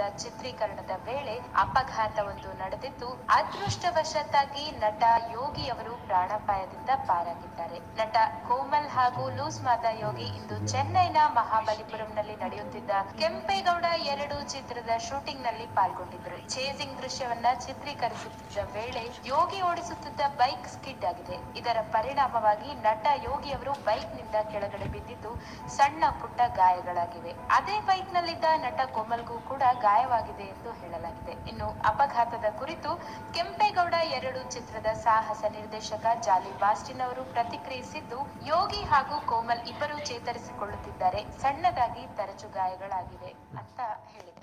ಚಿತ್ರೀಕರಣದ ವೇಳೆ ಅಪಘಾತವೊಂದು ನಡೆದಿದ್ದು ಅದೃಷ್ಟವಶತ್ತಾಗಿ ನಟ ಯೋಗಿ ಅವರು ಪ್ರಾಣಾಪಾಯದಿಂದ ಪಾರಾಗಿದ್ದಾರೆ ನಟ ಕೋಮಲ್ ಹಾಗೂ ಲೂಸ್ ಮಾದ ಯೋಗಿ ಇಂದು ಚೆನ್ನೈನ ಮಹಾಬಲಿಪುರಂನಲ್ಲಿ ನಡೆಯುತ್ತಿದ್ದ ಕೆಂಪೇಗೌಡ ಎರಡು ಚಿತ್ರದ ಶೂಟಿಂಗ್ ನಲ್ಲಿ ಪಾಲ್ಗೊಂಡಿದ್ದರು ಚೇಸಿಂಗ್ ದೃಶ್ಯವನ್ನ ಚಿತ್ರೀಕರಿಸುತ್ತಿದ್ದ ವೇಳೆ ಯೋಗಿ ಓಡಿಸುತ್ತಿದ್ದ ಬೈಕ್ ಸ್ಕಿಡ್ ಆಗಿದೆ ಇದರ ಪರಿಣಾಮವಾಗಿ ನಟ ಯೋಗಿ ಅವರು ಬೈಕ್ ನಿಂದ ಕೆಳಗಡೆ ಬಿದ್ದಿದ್ದು ಸಣ್ಣ ಪುಟ್ಟ ಗಾಯಗಳಾಗಿವೆ ಅದೇ ಬೈಕ್ ನಲ್ಲಿದ್ದ ನಟ ಕೋಮಲ್ಗೂ ಕೂಡ ಗಾಯವಾಗಿದೆ ಎಂದು ಹೇಳಲಾಗಿದೆ ಇನ್ನು ಅಪಘಾತದ ಕುರಿತು ಕೆಂಪೇಗೌಡ ಎರಡು ಚಿತ್ರದ ಸಾಹಸ ನಿರ್ದೇಶಕ ಜಾಲಿ ಬಾಸ್ಟಿನ್ ಅವರು ಪ್ರತಿಕ್ರಿಯಿಸಿದ್ದು ಯೋಗಿ ಹಾಗೂ ಕೋಮಲ್ ಇಬ್ಬರು ಚೇತರಿಸಿಕೊಳ್ಳುತ್ತಿದ್ದಾರೆ ಸಣ್ಣದಾಗಿ ತರಚು ಗಾಯಗಳಾಗಿವೆ ಅಂತ ಹೇಳಿದ್ದಾರೆ